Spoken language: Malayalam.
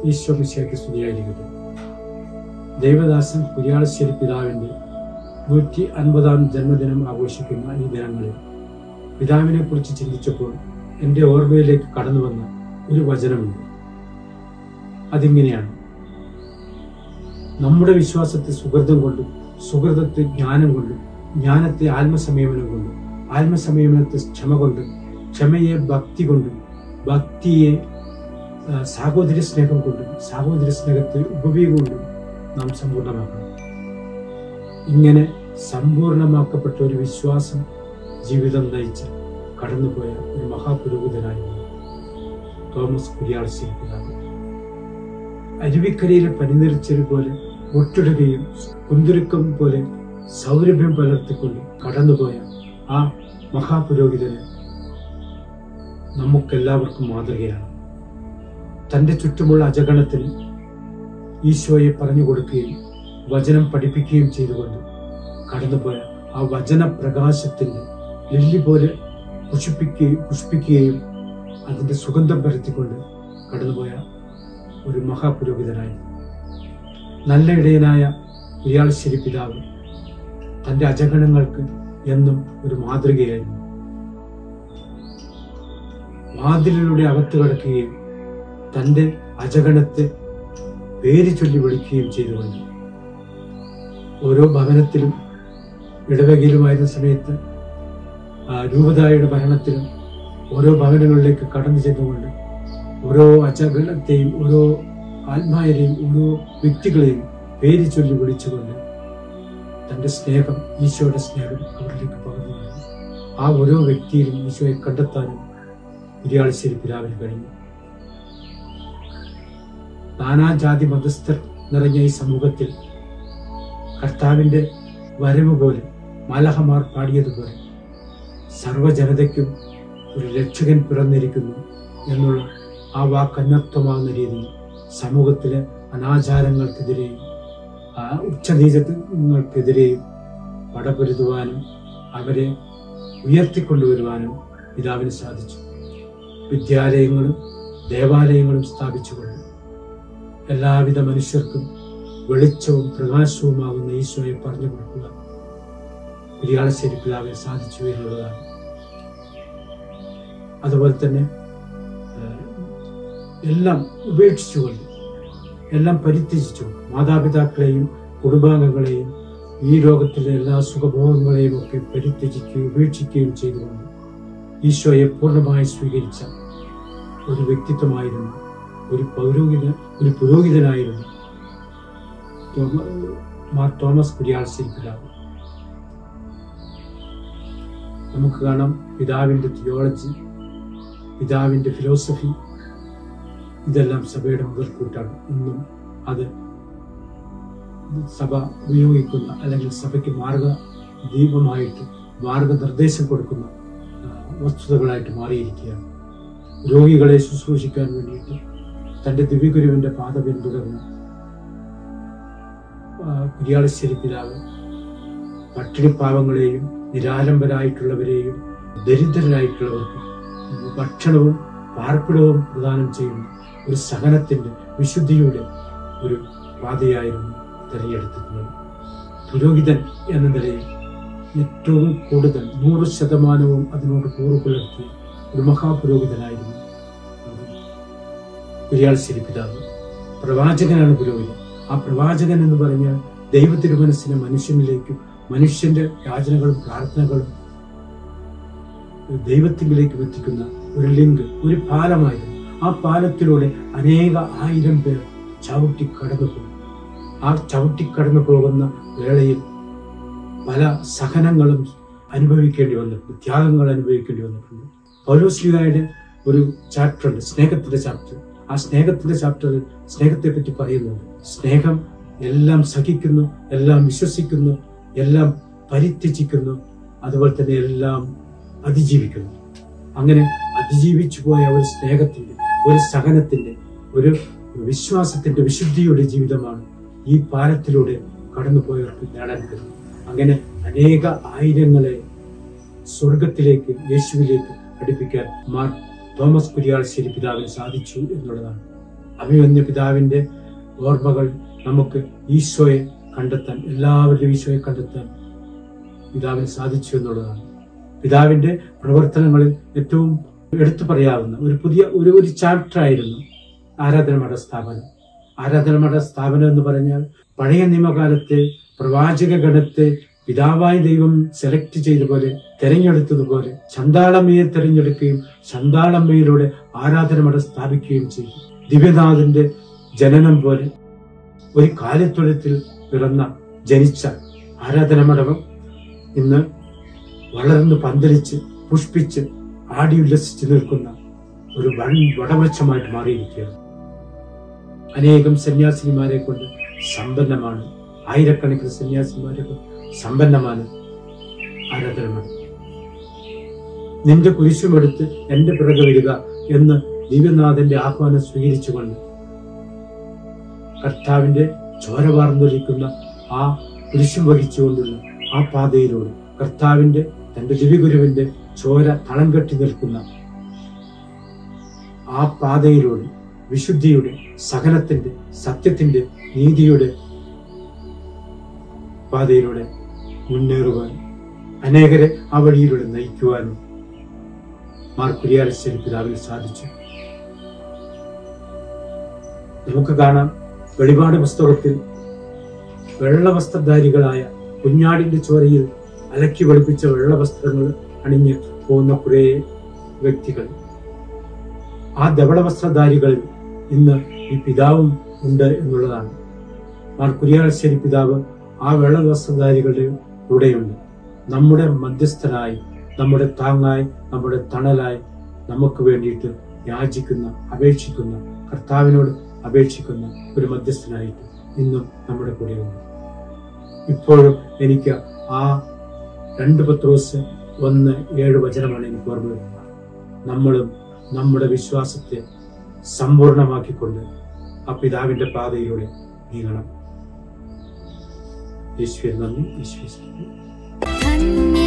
ഈശോ മിശിയാക്കി സ്തുതിയായിരിക്കട്ടെ ദേവദാസൻ കുര്യാളശ്ശേരി പിതാവിന്റെ നൂറ്റി അൻപതാം ജന്മദിനം ആഘോഷിക്കുന്ന ഈ ദിനങ്ങളിൽ പിതാവിനെ കുറിച്ച് ചിന്തിച്ചപ്പോൾ എൻ്റെ ഓർമ്മയിലേക്ക് കടന്നു വന്ന ഒരു വചനമുണ്ട് അതിങ്ങനെയാണ് നമ്മുടെ വിശ്വാസത്തെ സുഹൃതം കൊണ്ടും സുഹൃതത്തെ ജ്ഞാനം കൊണ്ടും ജ്ഞാനത്തെ ആത്മസംയമനം കൊണ്ടും ആത്മസംയമനത്തെ ക്ഷമ കൊണ്ടും ക്ഷമയെ ഭക്തി കൊണ്ടും ഭക്തിയെ ആ, സാഹോദര്യ സ്നേഹം കൊണ്ടും സാഹോദര്യ സ്നേഹത്തെ ഉപയോഗം കൊണ്ടും നാം സമ്പൂർണ്ണമാക്കണം ഇങ്ങനെ സമ്പൂർണമാക്കപ്പെട്ട ഒരു വിശ്വാസം ജീവിതം നയിച്ച് കടന്നുപോയ ഒരു മഹാപുരോഹിതനായിരുന്നു തോമസ് കുര്യാളശ്ശേരി പിതാവ് അരുവിക്കരയിലെ പനിനിറിച്ചത് പോലെ ഒട്ടിടുകയും കുന്തുരുക്കം പോലെ സൗരഭ്യം പുലർത്തിക്കൊണ്ട് കടന്നുപോയ ആ മഹാപുരോഹിതന് നമുക്കെല്ലാവർക്കും മാതൃകയാണ് തന്റെ ചുറ്റുമുള്ള അജഗണത്തിന് ഈശോയെ പറഞ്ഞു കൊടുക്കുകയും വചനം പഠിപ്പിക്കുകയും ചെയ്തുകൊണ്ട് കടന്നുപോയ ആ വചന പ്രകാശത്തിന്റെ ലില്ലി പോലെ പുഷ്പിക്കുകയും പുഷ്പിക്കുകയും അതിന്റെ സുഗന്ധം പരത്തിക്കൊണ്ട് കടന്നുപോയ ഒരു മഹാപുരോഹിതനായി നല്ല ഇടയനായ ഉയാൾശ്ശേരി പിതാവ് തന്റെ അജഗണങ്ങൾക്ക് എന്നും ഒരു മാതൃകയായിരുന്നു വാതിലിലൂടെ അകത്ത് കടക്കുകയും തന്റെ അജഗണത്തെ പേര് ചൊല്ലി വിളിക്കുകയും ചെയ്തുകൊണ്ട് ഓരോ ഭവനത്തിലും ഇടവകയിലുമായിരുന്ന സമയത്ത് ആ, രൂപതായുടെ ഭരണത്തിലും ഓരോ ഭവനങ്ങളിലേക്ക് കടന്നു ചെന്നുകൊണ്ട് ഓരോ അജഗണത്തെയും ഓരോ ആത്മാരെയും ഓരോ വ്യക്തികളെയും പേര് ചൊല്ലി വിളിച്ചുകൊണ്ട് തന്റെ സ്നേഹം ഈശോയുടെ സ്നേഹം അവരിലേക്ക് പകർന്നു നൽകി. ആ ഓരോ വ്യക്തിയിലും ഈശോയെ കണ്ടെത്താനും കുര്യാളശ്ശേരി പിതാവിന് കഴിഞ്ഞു നാനാജാതി മതസ്ഥർ നിറഞ്ഞ ഈ സമൂഹത്തിൽ കർത്താവിന്റെ വരവ് പോലെ മാലഹമാർ പാടിയതുപോലെ സർവജനതയ്ക്കും ഒരു രക്ഷകൻ പിറന്നിരിക്കുന്നു എന്നുള്ള ആ വാക്ക് അനർത്ഥമാകുന്ന രീതിയിൽ സമൂഹത്തിലെ അനാചാരങ്ങൾക്കെതിരെയും ആ ഉച്ചനീചങ്ങൾക്കെതിരെയും പടപൊരുതുവാനും അവരെ ഉയർത്തിക്കൊണ്ടുവരുവാനും പിതാവിന് സാധിച്ചു വിദ്യാലയങ്ങളും ദേവാലയങ്ങളും സ്ഥാപിച്ചുകൊണ്ട് എല്ലാവിധ മനുഷ്യർക്കും വെളിച്ചവും പ്രകാശവുമാകുന്ന ഈശോയെ പറഞ്ഞു കൊടുക്കുക കുര്യാളശ്ശേരി പിതാവിന് സാധിച്ചു എന്നുള്ളതാണ് അതുപോലെ തന്നെ ഏഹ്, എല്ലാം ഉപേക്ഷിച്ചുകൊണ്ട് എല്ലാം പരിത്യജിച്ചു മാതാപിതാക്കളെയും കുടുംബാംഗങ്ങളെയും ഈ ലോകത്തിലെ എല്ലാ സുഖഭോഗങ്ങളെയും ഒക്കെ പരിത്യജിക്കുകയും ഉപേക്ഷിക്കുകയും ചെയ്തുകൊണ്ട് ഈശോയെ പൂർണ്ണമായി സ്വീകരിച്ച ഒരു വ്യക്തിത്വമായിരുന്നു ഒരു പൗരോഹിത ഒരു പുരോഹിതനായിരുന്നു തോമ- മാർ തോമസ് കുര്യാളശ്ശേരി പിതാവ് നമുക്ക് കാണാം പിതാവിന്റെ തിയോളജി പിതാവിന്റെ ഫിലോസഫി ഇതെല്ലാം സഭയുടെ മുതൽക്കൂട്ടാണ് ഇന്നും അത് സഭ ഉപയോഗിക്കുന്ന അല്ലെങ്കിൽ സഭയ്ക്ക് മാർഗ ദീപമായിട്ട് മാർഗനിർദ്ദേശം കൊടുക്കുന്ന ആ, വസ്തുതകളായിട്ട് മാറിയിരിക്കുകയാണ് രോഗികളെ ശുശ്രൂഷിക്കാൻ വേണ്ടിയിട്ട് തന്റെ ദിവ്യഗുരുവിന്റെ പാത പിന്തുടർന്ന് ആ, കുര്യാളശ്ശേരി പിതാവ് പട്ടിണിപ്പാവങ്ങളെയും നിരാലംബരായിട്ടുള്ളവരെയും ദരിദ്രരായിട്ടുള്ളവർക്ക് ഭക്ഷണവും പാർപ്പിടവും പ്രദാനം ചെയ്യുന്ന ഒരു സഹനത്തിന്റെ വിശുദ്ധിയുടെ ഒരു പാതയായിരുന്നു തിരഞ്ഞെടുത്തിരുന്നത് പുരോഹിതൻ എന്ന നിലയിൽ ഏറ്റവും കൂടുതൽ നൂറ് ശതമാനവും അതിനോട് കൂറു പുലർത്തിയ ഒരു മഹാപുരോഹിതനായിരുന്നു കുര്യാൾശ്ശേരി പിതാവ് പ്രവാചകനാണ് പുരോഹിതൻ ആ പ്രവാചകൻ എന്ന് പറഞ്ഞാൽ ദൈവ തിരുമനസ്സിനെ മനുഷ്യനിലേക്കും മനുഷ്യന്റെ യാചനകളും പ്രാർത്ഥനകളും ദൈവത്തിങ്കിലേക്ക് എത്തിക്കുന്ന ഒരു ലിങ്ക് ഒരു പാലമായിരുന്നു ആ പാലത്തിലൂടെ അനേക ആയിരം പേർ ചവിട്ടി കടന്നു പോകും ആ ചവിട്ടി കടന്നു പോകുന്ന വേളയിൽ പല സഹനങ്ങളും അനുഭവിക്കേണ്ടി വന്നിട്ടുണ്ട് ത്യാഗങ്ങൾ അനുഭവിക്കേണ്ടി വന്നിട്ടുണ്ട് പൗലോസ്ലിഹായുടെ ഒരു ചാപ്റ്റർ ഉണ്ട് സ്നേഹത്തിന്റെ ചാപ്റ്റർ ആ സ്നേഹത്തിന്റെ ചാപ്റ്ററിൽ സ്നേഹത്തെ പറ്റി പറയുന്നുണ്ട് സ്നേഹം എല്ലാം സഹിക്കുന്നു എല്ലാം വിശ്വസിക്കുന്നു എല്ലാം പരിത്യജിക്കുന്നു അതുപോലെ തന്നെ എല്ലാം അതിജീവിക്കുന്നു അങ്ങനെ അതിജീവിച്ചു പോയ ഒരു സ്നേഹത്തിന്റെ ഒരു സഹനത്തിന്റെ ഒരു വിശ്വാസത്തിന്റെ വിശുദ്ധിയുടെ ജീവിതമാണ് ഈ പാലത്തിലൂടെ കടന്നുപോയവർക്ക് നേടാൻ കഴിയും അങ്ങനെ അനേക ആയിരങ്ങളെ സ്വർഗത്തിലേക്ക് യേശുവിലേക്ക് അടുപ്പിക്കാൻ മാർ തോമസ് കുര്യാളശ്ശേരി പിതാവിന് സാധിച്ചു എന്നുള്ളതാണ് അഭിമന്യ പിതാവിന്റെ ഓർമ്മകൾ നമുക്ക് ഈശോയെ കണ്ടെത്താൻ എല്ലാവരുടെയും ഈശോയെ കണ്ടെത്താൻ പിതാവിന് സാധിച്ചു എന്നുള്ളതാണ് പിതാവിന്റെ പ്രവർത്തനങ്ങളിൽ ഏറ്റവും എടുത്തു പറയാവുന്ന ഒരു പുതിയ ഒരു ഒരു ചാപ്റ്റർ ആയിരുന്നു ആരാധനമഠ സ്ഥാപനം ആരാധനമഠ സ്ഥാപനം എന്ന് പറഞ്ഞാൽ പഴയ നിയമകാലത്തെ പ്രവാചക ഗണത്തെ പിതാവായ ദൈവം സെലക്ട് ചെയ്ത പോലെ തെരഞ്ഞെടുത്തതുപോലെ ചന്താളമ്മയെ തെരഞ്ഞെടുക്കുകയും ചന്താളമ്മയിലൂടെ ആരാധനമഠ സ്ഥാപിക്കുകയും ചെയ്തു ദിവ്യനാഥന്റെ ജനനം പോലെ ഒരു കാലത്തൊഴുത്തിൽ പിറന്ന ജനിച്ച ആരാധനമഠം ഇന്ന് വളർന്ന് പന്തലിച്ച് പുഷ്പിച്ച് ആടി ഉല്ലസിച്ച് നിൽക്കുന്ന ഒരു വൻ വടവൃക്ഷമായിട്ട് മാറിയിരിക്കുകയാണ് അനേകം സന്യാസിനിമാരെ കൊണ്ട് സമ്പന്നമാണ് ആയിരക്കണക്കിന് സന്യാസിമാരെ കൊണ്ട് സമ്പന്നമാണ് ആരാധനമാണ് നിന്റെ കുരിശുമെടുത്ത് എന്റെ പിറകെ വരിക എന്ന് ദിവ്യനാഥന്റെ ആഹ്വാനം സ്വീകരിച്ചുകൊണ്ട് കർത്താവിന്റെ ചോര വാർന്നൊലിക്കുന്ന ആ കുരിശും വഹിച്ചുകൊണ്ടുള്ള ആ പാതയിലൂടെ കർത്താവിന്റെ തന്റെ ദിവ്യഗുരുവിന്റെ ചോര തളം കെട്ടി നിൽക്കുന്ന ആ പാതയിലൂടെ വിശുദ്ധിയുടെ സഹനത്തിന്റെ സത്യത്തിന്റെ നീതിയുടെ പാതയിലൂടെ മുന്നേറുവാൻ അനേകരെ ആ വഴിയിലൂടെ നയിക്കുവാനും മാർ കുര്യാലശ്ശേരി പിതാവിന് സാധിച്ചു നമുക്ക് കാണാം വെളിപാട് പുസ്തകത്തിൽ വെള്ളവസ്ത്രധാരികളായ കുഞ്ഞാടിന്റെ ചോരയിൽ അലക്കി വെളുപ്പിച്ച വെള്ളവസ്ത്രങ്ങൾ അണിഞ്ഞ് പോകുന്ന കുറേ വ്യക്തികൾ ആ ധവളവസ്ത്രധാരികളിൽ ഇന്ന് ഈ പിതാവും ഉണ്ട് എന്നുള്ളതാണ് മാർ കുര്യാളശ്ശേരി പിതാവ് ആ വെള്ളവസ്ത്രധാരികളുടെ കൂടെയുണ്ട് നമ്മുടെ മധ്യസ്ഥനായി നമ്മുടെ താങ്ങായി നമ്മുടെ തണലായി നമുക്ക് വേണ്ടിയിട്ട് യാചിക്കുന്ന അപേക്ഷിക്കുന്ന കർത്താവിനോട് അപേക്ഷിക്കുന്ന ഒരു മധ്യസ്ഥനായിട്ട് ഇന്നും നമ്മുടെ കൂടെയുണ്ട് ഇപ്പോഴും എനിക്ക് ആ രണ്ട് പത്രോസ് ഒന്ന് ഏഴ് വചനമാണ് എനിക്ക് ഓർമ്മ വരുന്നത് നമ്മളും നമ്മുടെ വിശ്വാസത്തെ സമ്പൂർണമാക്കിക്കൊണ്ട് ആ പിതാവിന്റെ പാതയിലൂടെ നീങ്ങണം യേശുവിന് നന്ദി യേശുവെ സ്തുതി. ധന്യ